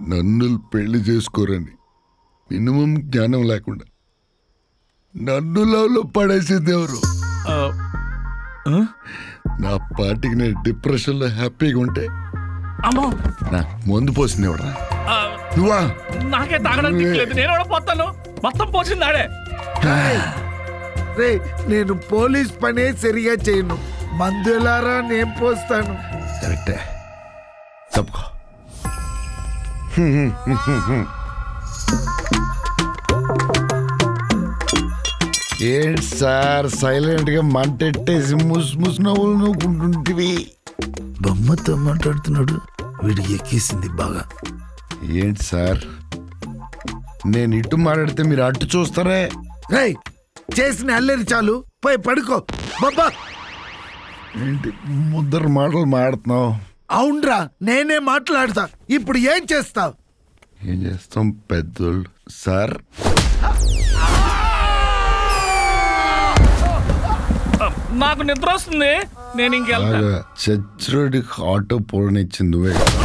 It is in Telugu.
నన్ను పెళ్లి చేసుకోరని మినిమం జ్ఞానం లేకుండా నన్ను లవ్లో పడేసింది ఎవరు ఆ, ఆ? నా పార్టీకి నేను డిప్రెషన్లో హ్యాపీగా ఉంటే అమ్మో నాకు మందు పోసింది ఎవడరా ఆ, నువ్వా నాకే తాగడానికి దిక్కులేదు నేను కూడా పోతాను మొత్తం పోసింది ఆడే రే నేను పోలీస్ పనే సరిగా చేయను మందులారా నేను పోస్తాను కరెక్టే తప్పుకో ఏంటి సార్ సైలెంట్ గా మంటెట్టేసి ముస్ ముస్ నవ్వులు నవ్వుకుంటుంటివి బొమ్మతో మాట్లాడుతున్నాడు వీడికి ఎక్కేసింది బాగా ఏంటి సార్ నేను ఇటు మాట్లాడితే మీరు అటు చూస్తారే రే చేసిన అల్లరి చాలు పోయి పడుకో బాబా ఏంటి ముద్దరు మాటలు మాడుతున్నావు అవునరా నేనే మాట్లాడతా ఇప్పుడు ఏం చేస్తావు ఏం చేస్తాం పెద్దోళ్ళు సార్ ఆ, నాకు నిద్ర వస్తుంది నేను ఇంకెళ్తా బాగా చచ్చుడికి ఆటో పోడనిచ్చింది నువ్వే కదా.